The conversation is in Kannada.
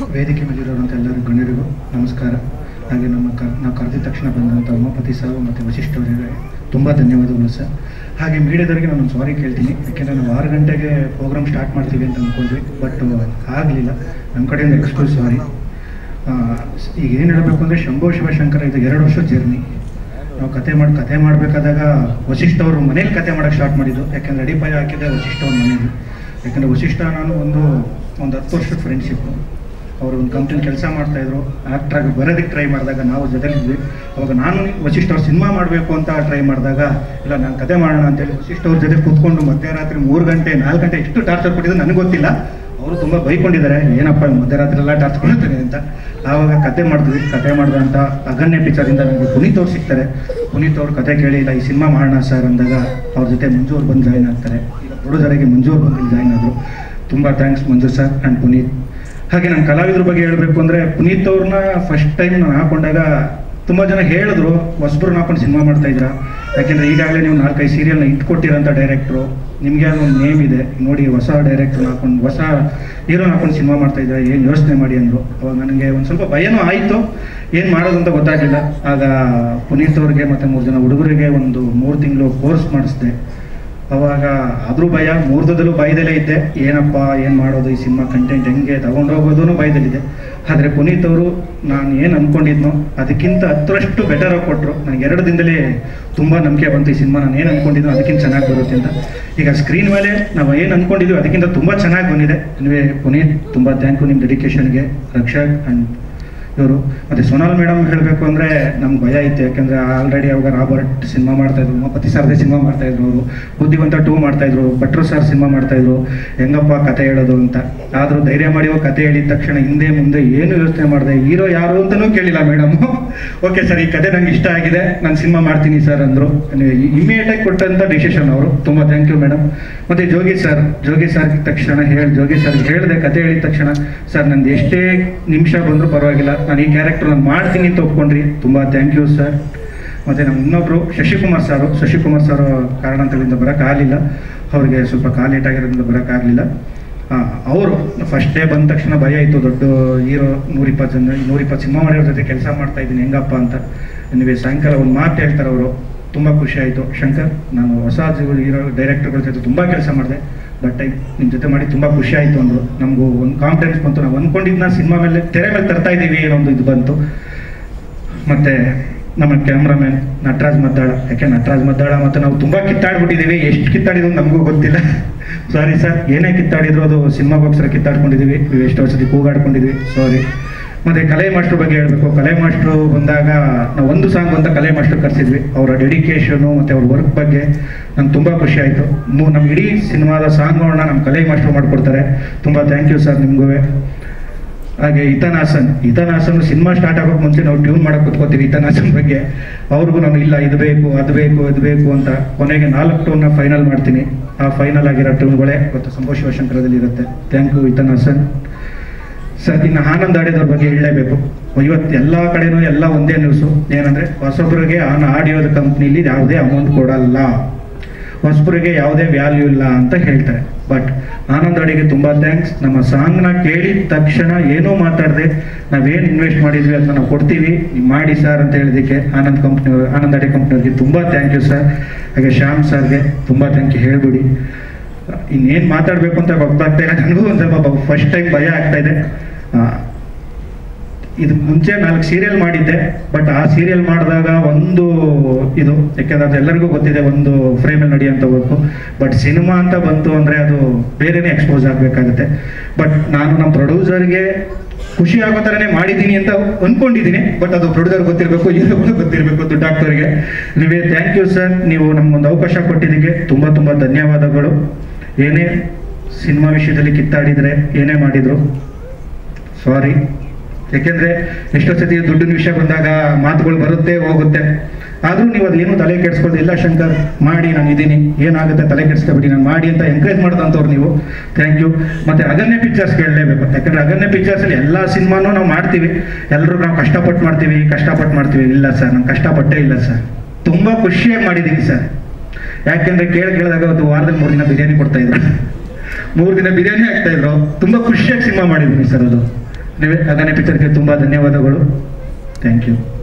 ವೇದಿಕೆ ಮೇಲಿರೋರಂಥ ಎಲ್ಲರಿಗೂ ಗಣ್ಯರಿಗೂ ನಮಸ್ಕಾರ ಹಾಗೆ ನಮ್ಮ ಕ ನಾವು ಕರೆದಿದ ತಕ್ಷಣ ಬಂದಂಥ ಉಮಾಪತಿ ಸರ್ ಮತ್ತು ವಶಿಷ್ಠ ಅವರಿಗೆ ತುಂಬ ಧನ್ಯವಾದಗಳು ಸರ್ ಹಾಗೆ ಮೀಡಿಯಾದವರಿಗೆ ನಾನು ಸಾರಿ ಕೇಳ್ತೀನಿ ಯಾಕೆಂದರೆ ನಾವು ಆರು ಗಂಟೆಗೆ ಪ್ರೋಗ್ರಾಮ್ ಸ್ಟಾರ್ಟ್ ಮಾಡ್ತೀವಿ ಅಂತ ಅಂದ್ಕೊಂಡ್ವಿ ಬಟ್ ಆಗಲಿಲ್ಲ ನಮ್ಮ ಕಡೆಯಿಂದ ಎಕ್ಸ್ಕ್ಯೂಸ್ ಸಾರಿ ಈಗ ಏನು ಹೇಳಬೇಕು ಅಂದರೆ ಶಂಭೋ ಶಿವಶಂಕರ ಇದು ಎರಡು ವರ್ಷ ಜರ್ನಿ ನಾವು ಕತೆ ಮಾಡಿ ಕತೆ ಮಾಡಬೇಕಾದಾಗ ವಶಿಷ್ಠ ಅವರು ಮನೇಲಿ ಕತೆ ಮಾಡೋಕ್ಕೆ ಸ್ಟಾರ್ಟ್ ಮಾಡಿದ್ದು ಯಾಕೆಂದರೆ ಅಡಿಪಾಯ ಹಾಕಿದ್ದೆ ವಶಿಷ್ಠ ಅವ್ರ ಮನೇಲಿ ಯಾಕಂದರೆ ವಶಿಷ್ಠ ನಾನು ಒಂದು ಒಂದು ಹತ್ತು ವರ್ಷದ ಫ್ರೆಂಡ್ಶಿಪ್ಪು ಅವರು ಒಂದು ಕಂಪ್ನಿ ಕೆಲಸ ಮಾಡ್ತಾಯಿದ್ರು ಆ್ಯಕ್ಟ್ರಾಗಿ ಬರೋದಕ್ಕೆ ಟ್ರೈ ಮಾಡಿದಾಗ ನಾವು ಜೊತೆಲಿದ್ವಿ ಅವಾಗ ನಾನು ವಶಿಷ್ಠ ಅವ್ರು ಸಿನಿಮಾ ಮಾಡಬೇಕು ಅಂತ ಟ್ರೈ ಮಾಡಿದಾಗ ಇಲ್ಲ ನಾನು ಕತೆ ಮಾಡೋಣ ಅಂತೇಳಿ ವಶಿಷ್ಠ ಅವ್ರ ಜೊತೆ ಕೂತ್ಕೊಂಡು ಮಧ್ಯರಾತ್ರಿ ಮೂರು ಗಂಟೆ ನಾಲ್ಕು ಗಂಟೆ ಎಷ್ಟು ಟಾರ್ಚರ್ ಕೊಟ್ಟಿದ್ದು ನನಗೆ ಗೊತ್ತಿಲ್ಲ ಅವರು ತುಂಬ ಬೈಕೊಂಡಿದ್ದಾರೆ ಏನಪ್ಪ ಮಧ್ಯರಾತ್ರಿ ಎಲ್ಲ ಟಾರ್ಚರ್ ಕೊಡ್ತಾರೆ ಅಂತ ಆವಾಗ ಕತೆ ಮಾಡಿದ್ವಿ ಕತೆ ಮಾಡಿದಂಥ ಅಗನ್ಯ ಪಿಕ್ಚರಿಂದ ನನಗೆ ಪುನೀತ್ ಅವ್ರು ಸಿಗ್ತಾರೆ ಪುನೀತ್ ಅವ್ರು ಕತೆ ಕೇಳಿ ಇಲ್ಲ ಈ ಸಿನಿಮಾ ಮಾಡೋಣ ಸರ್ ಅಂದಾಗ ಅವ್ರ ಜೊತೆ ಮಂಜು ಅವ್ರು ಬಂದು ಜಾಯ್ನ್ ಆಗ್ತಾರೆ ಈಗ ಪ್ರೊಡ್ಯೂಸರಿಗೆ ಮಂಜು ಅವ್ರು ಬಂದು ಜಾಯ್ನ್ ಆದರು ತುಂಬ thanks Manju sir and Puneeth ಹಾಗೆ ನಮ್ಮ ಕಲಾವಿದ್ರ ಬಗ್ಗೆ ಹೇಳಬೇಕು ಅಂದರೆ ಪುನೀತ್ ಅವ್ರನ್ನ ಫಸ್ಟ್ ಟೈಮ್ ನಾನು ಹಾಕೊಂಡಾಗ ತುಂಬ ಜನ ಹೇಳಿದ್ರು ಹೊಸಬ್ರನ್ನ ಹಾಕೊಂಡು ಸಿನಿಮಾ ಮಾಡ್ತಾ ಇದ್ದೀರಾ ಯಾಕೆಂದರೆ ಈಗಾಗಲೇ ನೀವು ನಾಲ್ಕೈದು ಸೀರಿಯಲ್ನ ಇಟ್ಕೊಟ್ಟಿರೋಂಥ ಡೈರೆಕ್ಟ್ರು ನಿಮಗೆ ಅದೊಂದು ನೇಮ್ ಇದೆ ನೋಡಿ ಹೊಸ ಡೈರೆಕ್ಟ್ರನ್ನ ಹಾಕೊಂಡು ಹೊಸ ಹೀರೋನ ಹಾಕೊಂಡು ಸಿನಿಮಾ ಮಾಡ್ತಾ ಇದ್ದಾರೆ ಏನು ಯೋಚನೆ ಮಾಡಿ ಅಂದರು ಅವಾಗ ನನಗೆ ಒಂದು ಸ್ವಲ್ಪ ಭಯನೂ ಆಯಿತು ಏನು ಮಾಡೋದು ಅಂತ ಗೊತ್ತಾಗಲಿಲ್ಲ ಆಗ ಪುನೀತ್ ಅವ್ರಿಗೆ ಮತ್ತು ಮೂರು ಜನ ಹುಡುಗರಿಗೆ ಒಂದು ಮೂರು ತಿಂಗಳು ಕೋರ್ಸ್ ಮಾಡಿಸಿದೆ ಅವಾಗ ಆದರೂ ಭಯ ಮೂರ್ದದಲ್ಲೂ ಭಯದಲ್ಲೇ ಇದ್ದೆ ಏನಪ್ಪ ಏನು ಮಾಡೋದು ಈ ಸಿನಿಮಾ ಕಂಟೆಂಟ್ ಹೆಂಗೆ ತಗೊಂಡೋಗೋದು ಭಯದಲ್ಲಿದೆ ಆದರೆ ಪುನೀತ್ ಅವರು ನಾನು ಏನು ಅಂದ್ಕೊಂಡಿದ್ನೋ ಅದಕ್ಕಿಂತ ಹತ್ತರಷ್ಟು ಬೆಟರಾಗಿ ಕೊಟ್ಟರು ನನಗೆ ಎರಡು ದಿನದಲ್ಲೇ ತುಂಬ ನಂಬಿಕೆ ಬಂತು ಈ ಸಿನಿಮಾ ನಾನು ಏನು ಅಂದ್ಕೊಂಡಿದ್ನೋ ಅದಕ್ಕಿಂತ ಚೆನ್ನಾಗಿ ಬರುತ್ತೆ ಅಂತ ಈಗ ಸ್ಕ್ರೀನ್ ಮೇಲೆ ನಾವು ಏನು ಅಂದ್ಕೊಂಡಿದ್ವಿ ಅದಕ್ಕಿಂತ ತುಂಬ ಚೆನ್ನಾಗಿ ಬಂದಿದೆ ನೀವೇ ಪುನೀತ್ ತುಂಬ ಥ್ಯಾಂಕ್ ಯು ನಿಮ್ಮ ಡೆಡಿಕೇಶನ್ಗೆ ರಕ್ಷಕ್ ಆ್ಯಂಡ್ ಇವರು ಮತ್ತು ಸೋನಾಲ್ ಮೇಡಮ್ ಹೇಳಬೇಕು ಅಂದರೆ ನಮ್ಗೆ ಭಯ ಇತ್ತು ಯಾಕೆಂದರೆ ಆಲ್ರೆಡಿ ಅವಾಗ ರಾಬರ್ಟ್ ಸಿನಿಮಾ ಮಾಡ್ತಾಯಿದ್ರು ಉಮಾಪತಿ ಸರ್ದೇ ಸಿನಿಮಾ ಮಾಡ್ತಾಯಿದ್ರು ಅವರು ಬುದ್ಧಿವಂತ ಟೂ ಮಾಡ್ತಾಯಿದ್ರು ಭಟ್ರು ಸರ್ ಸಿನಿಮಾ ಮಾಡ್ತಾಯಿದ್ರು ಹೆಂಗಪ್ಪ ಕತೆ ಹೇಳೋದು ಅಂತ ಆದರೂ ಧೈರ್ಯ ಮಾಡಿ ಹೋಗಿ ಕತೆ ಹೇಳಿದ ತಕ್ಷಣ ಹಿಂದೆ ಮುಂದೆ ಏನು ಯೋಚನೆ ಮಾಡಿದೆ ಹೀರೋ ಯಾರು ಅಂತಲೂ ಕೇಳಿಲ್ಲ ಮೇಡಮು ಓಕೆ ಸರ್ ಈ ಕತೆ ನಂಗೆ ಇಷ್ಟ ಆಗಿದೆ ನಾನು ಸಿನಿಮಾ ಮಾಡ್ತೀನಿ ಸರ್ ಅಂದರು ಇಮಿಡಿಯೇಟಾಗಿ ಕೊಟ್ಟಂಥ ಡಿಸಿಷನ್ ಅವರು ತುಂಬ ಥ್ಯಾಂಕ್ ಯು ಮೇಡಮ್ ಮತ್ತು ಜೋಗಿ ಸರ್ ಜೋಗಿ ಸರ್ ತಕ್ಷಣ ಹೇಳಿ ಜೋಗಿ ಸರ್ ಹೇಳಿದೆ ಕತೆ ಹೇಳಿದ ತಕ್ಷಣ ಸರ್ ನಂದು ಎಷ್ಟೇ ನಿಮಿಷ ಬಂದರೂ ಪರವಾಗಿಲ್ಲ ನಾನು ಈ ಕ್ಯಾರೆಕ್ಟರ್ ನಾನು ಮಾಡ್ತೀನಿ ಅಂತ ಒಪ್ಕೊಂಡ್ರಿ ತುಂಬ ಥ್ಯಾಂಕ್ ಯು ಸರ್ ಮತ್ತು ನಮ್ಮ ಇನ್ನೊಬ್ಬರು ಶಶಿಕುಮಾರ್ ಸಾರು ಶಶಿಕುಮಾರ್ ಸರ್ ಕಾರಣಾಂತರದಿಂದ ಬರೋಕ್ಕಾಗಲಿಲ್ಲ ಅವ್ರಿಗೆ ಸ್ವಲ್ಪ ಕಾಲು ಏಟಾಗಿರೋದ್ರಿಂದ ಬರೋಕ್ಕಾಗಲಿಲ್ಲ ಅವರು ಫಸ್ಟ್ ಡೇ ಬಂದ ತಕ್ಷಣ ಭಯ ಇತ್ತು ದೊಡ್ಡ ಹೀರೋ ನೂರಿಪ್ಪತ್ತು ಜನ ನೂರಿಪ್ಪತ್ತು ಸಿನಿಮಾ ಮಾಡಿರೋ ಜೊತೆ ಕೆಲಸ ಮಾಡ್ತಾ ಇದ್ದೀನಿ ಹೆಂಗಪ್ಪ ಅಂತ ನಿಮಗೆ ಸಾಯಂಕಾಲ ಒಂದು ಮಾತು ಹೇಳ್ತಾರೆ ಅವರು ತುಂಬ ಖುಷಿ ಆಯಿತು ಶಂಕರ್ ನಾನು ಹೊಸ ಹೀರೋ ಡೈರೆಕ್ಟರ್ಗಳ ಜೊತೆ ತುಂಬ ಕೆಲಸ ಮಾಡಿದೆ ಬಟ್ ನಿಮ್ಮ ಜೊತೆ ಮಾಡಿ ತುಂಬ ಖುಷಿ ಆಯಿತು ಅಂದರು ನಮಗೂ ಒಂದು ಕಾನ್ಫಿಡೆನ್ಸ್ ಬಂತು ನಾವು ಅಂದ್ಕೊಂಡಿದ್ದನ್ನ ಸಿನಿಮಾ ಮೇಲೆ ತೆರೆ ಮೇಲೆ ತರ್ತಾ ಇದ್ದೀವಿ ಏನೋ ಒಂದು ಇದು ಬಂತು ಮತ್ತು ನಮ್ಮ ಕ್ಯಾಮ್ರಾಮ್ಯಾನ್ ನಟರಾಜ್ ಮದ್ದಾಳ ಯಾಕೆ ನಟರಾಜ್ ಮದ್ದಾಳ ಮತ್ತು ನಾವು ತುಂಬ ಕಿತ್ತಾಡ್ಬಿಟ್ಟಿದ್ದೀವಿ ಎಷ್ಟು ಕಿತ್ತಾಡಿದ್ರು ನಮಗೂ ಗೊತ್ತಿಲ್ಲ ಸಾರಿ ಸರ್ ಏನೇ ಕಿತ್ತಾಡಿದ್ರು ಅದು ಸಿನಿಮಾಗೋಸ್ಕರ ಕಿತ್ತಾಡ್ಕೊಂಡಿದ್ದೀವಿ ನೀವು ಎಷ್ಟು ವರ್ಷದ ಕೂಗಾಡ್ಕೊಂಡಿದ್ವಿ ಸಾರಿ ಮತ್ತು ಕಲೆ ಮಾಸ್ಟ್ರ್ ಬಗ್ಗೆ ಹೇಳಬೇಕು ಕಲೆ ಮಾಸ್ಟ್ರು ಬಂದಾಗ ನಾವು ಒಂದು ಸಾಂಗ್ ಅಂತ ಕಲೆ ಮಾಸ್ಟ್ರು ಕರೆಸಿದ್ವಿ ಅವರ ಡೆಡಿಕೇಶನು ಮತ್ತು ಅವ್ರ ವರ್ಕ್ ಬಗ್ಗೆ ನಂಗೆ ತುಂಬ ಖುಷಿ ಆಯಿತು ಮೂ ನಮ್ಮ ಇಡೀ ಸಿನಿಮಾದ ಸಾಂಗ್ಗಳನ್ನ ನಮ್ಮ ಕಲೆ ಮಾಸ್ಟ್ರು ಮಾಡಿಕೊಡ್ತಾರೆ ತುಂಬ ಥ್ಯಾಂಕ್ ಯು ಸರ್ ನಿಮಗೂ ಹಾಗೆ ಇತನಾಸನ್ ಇತನಾಸನ್ ಸಿನಿಮಾ ಸ್ಟಾರ್ಟ್ ಆಗೋಕೆ ಮುಂಚೆ ನಾವು ಟ್ಯೂನ್ ಮಾಡಕ್ಕೆ ಕುತ್ಕೋತೀವಿ ಇತನಾಸನ್ ಬಗ್ಗೆ ಅವ್ರಿಗೂ ನಾನು ಇಲ್ಲ ಇದು ಬೇಕು ಅದು ಬೇಕು ಇದು ಬೇಕು ಅಂತ ಕೊನೆಗೆ ನಾಲ್ಕು ಟೂನ್ನ ಫೈನಲ್ ಮಾಡ್ತೀನಿ ಆ ಫೈನಲ್ ಆಗಿರೋ ಟ್ಯೂನ್ಗಳೇ ಇವತ್ತು ಸಂಭೋ ಶಿವಶಂಕರದಲ್ಲಿ ಇರುತ್ತೆ ಥ್ಯಾಂಕ್ ಯು ಇತನಾಸನ್ ಸರ್ ಇನ್ನು ಆನಂದ್ ಆಡಿಯೋದ್ರ ಬಗ್ಗೆ ಹೇಳಲೇಬೇಕು ಇವತ್ತು ಎಲ್ಲ ಕಡೆನೂ ಎಲ್ಲ ಒಂದೇ ನ್ಯೂಸು ಏನಂದರೆ ಹೊಸಬ್ರಿಗೆ ಆನ್ ಆಡಿಯೋದ ಕಂಪ್ನಿಲಿ ಯಾವುದೇ ಅಮೌಂಟ್ ಕೊಡಲ್ಲ ಹೊಸಬ್ರಿಗೆ ಯಾವುದೇ ವ್ಯಾಲ್ಯೂ ಇಲ್ಲ ಅಂತ ಹೇಳ್ತಾರೆ ಬಟ್ ಆನಂದ್ ಅಡಿಗೆ ತುಂಬ ಥ್ಯಾಂಕ್ಸ್ ನಮ್ಮ ಸಾಂಗ್ನ ಕೇಳಿದ ತಕ್ಷಣ ಏನೂ ಮಾತಾಡದೆ ನಾವೇನು ಇನ್ವೆಸ್ಟ್ ಮಾಡಿದ್ವಿ ಅಂತ ನಾವು ಕೊಡ್ತೀವಿ ನೀವು ಮಾಡಿ ಸರ್ ಅಂತ ಹೇಳಿದ್ದಕ್ಕೆ ಆನಂದ್ ಕಂಪ್ನಿಯವರು ಆನಂದ್ ಅಡಿ ಕಂಪ್ನಿಯವ್ರಿಗೆ ತುಂಬ ಥ್ಯಾಂಕ್ ಯು ಸರ್ ಹಾಗೆ ಶ್ಯಾಮ್ ಸರ್ಗೆ ತುಂಬ ಥ್ಯಾಂಕ್ ಯು ಹೇಳ್ಬಿಡಿ ಇನ್ನೇನು ಮಾತಾಡಬೇಕು ಅಂತ ಗೊತ್ತಾಗ್ತಾ ಇಲ್ಲ ನನಗೂ ಒಂದು ಸ್ವಲ್ಪ ಫಸ್ಟ್ ಟೈಮ್ ಭಯ ಆಗ್ತಾ ಇದೆ ಇದು ಮುಂಚೆ ನಾಲ್ಕು ಸೀರಿಯಲ್ ಮಾಡಿದ್ದೆ ಬಟ್ ಆ ಸೀರಿಯಲ್ ಮಾಡಿದಾಗ ಒಂದು ಇದು ಯಾಕೆಂದ್ರೆ ಅದು ಎಲ್ಲರಿಗೂ ಗೊತ್ತಿದೆ ಒಂದು ಫ್ರೇಮಲ್ಲಿ ನಡೆಯುವಂಥ ವರ್ಕು ಬಟ್ ಸಿನಿಮಾ ಅಂತ ಬಂತು ಅಂದರೆ ಅದು ಬೇರೆನೇ ಎಕ್ಸ್ಪೋಸ್ ಆಗಬೇಕಾಗುತ್ತೆ ಬಟ್ ನಾನು ನಮ್ಮ ಪ್ರೊಡ್ಯೂಸರ್ಗೆ ಖುಷಿ ಆಗೋ ಥರನೇ ಮಾಡಿದ್ದೀನಿ ಅಂತ ಅಂದ್ಕೊಂಡಿದ್ದೀನಿ ಬಟ್ ಅದು ಪ್ರೊಡ್ಯೂಸರ್ ಗೊತ್ತಿರಬೇಕು ಹೀರೋಗಳು ಗೊತ್ತಿರಬೇಕು ದುಡ್ಡು ಹಾಕ್ತವ್ರಿಗೆ ನೀವೇ ಥ್ಯಾಂಕ್ ಯು ಸರ್ ನೀವು ನಮಗೊಂದು ಅವಕಾಶ ಕೊಟ್ಟಿದ್ದಕ್ಕೆ ತುಂಬ ತುಂಬ ಧನ್ಯವಾದಗಳು ಏನೇ ಸಿನಿಮಾ ವಿಷಯದಲ್ಲಿ ಕಿತ್ತಾಡಿದರೆ ಏನೇ ಮಾಡಿದ್ರು ಸಾರಿ ಯಾಕೆಂದ್ರೆ ಎಷ್ಟೋ ಸತಿ ದುಡ್ಡಿನ ವಿಷಯ ಬಂದಾಗ ಮಾತುಗಳು ಬರುತ್ತೆ ಹೋಗುತ್ತೆ ಆದರೂ ನೀವು ಅದೇನು ತಲೆ ಕೆಡಿಸ್ಕೊಳ್ಳೋದು ಇಲ್ಲ ಶಂಕರ್ ಮಾಡಿ ನಾನು ಇದ್ದೀನಿ ಏನಾಗುತ್ತೆ ತಲೆ ಕೆಡಿಸ್ಕೊಬಿಡಿ ನಾನು ಮಾಡಿ ಅಂತ ಎಂಕರೇಜ್ ಮಾಡಿದಂಥವ್ರು ನೀವು ಥ್ಯಾಂಕ್ ಯು ಮತ್ತೆ ಅಗನ್ಯ ಪಿಕ್ಚರ್ಸ್ ಕೇಳಲೇಬೇಕು ಯಾಕಂದ್ರೆ ಅಗನ್ಯ ಪಿಕ್ಚರ್ಸಲ್ಲಿ ಎಲ್ಲ ಸಿನಿಮಾನೂ ನಾವು ಮಾಡ್ತೀವಿ ಎಲ್ಲರೂ ನಾವು ಕಷ್ಟಪಟ್ಟು ಮಾಡ್ತೀವಿ ಕಷ್ಟಪಟ್ಟು ಮಾಡ್ತೀವಿ ಇಲ್ಲ ಸರ್ ನಾನು ಕಷ್ಟಪಟ್ಟೇ ಇಲ್ಲ ಸರ್ ತುಂಬ ಖುಷಿಯಾಗಿ ಮಾಡಿದ್ದೀನಿ ಸರ್ ಯಾಕೆಂದ್ರೆ ಕೇಳಿ ಕೇಳಿದಾಗ ಒಂದು ವಾರದಲ್ಲಿ ಮೂರು ದಿನ ಬಿರಿಯಾನಿ ಕೊಡ್ತಾ ಇದ್ರು ಮೂರು ದಿನ ಬಿರಿಯಾನಿ ಆಗ್ತಾ ಇದ್ರು ತುಂಬ ಖುಷಿಯಾಗಿ ಸಿನಿಮಾ ಮಾಡಿದ್ದೀನಿ ಸರ್ ಅದು ನಿವೇ ಗಗನ ಪಿತರ್ಗೆ ತುಂಬ ಧನ್ಯವಾದಗಳು ಥ್ಯಾಂಕ್ ಯು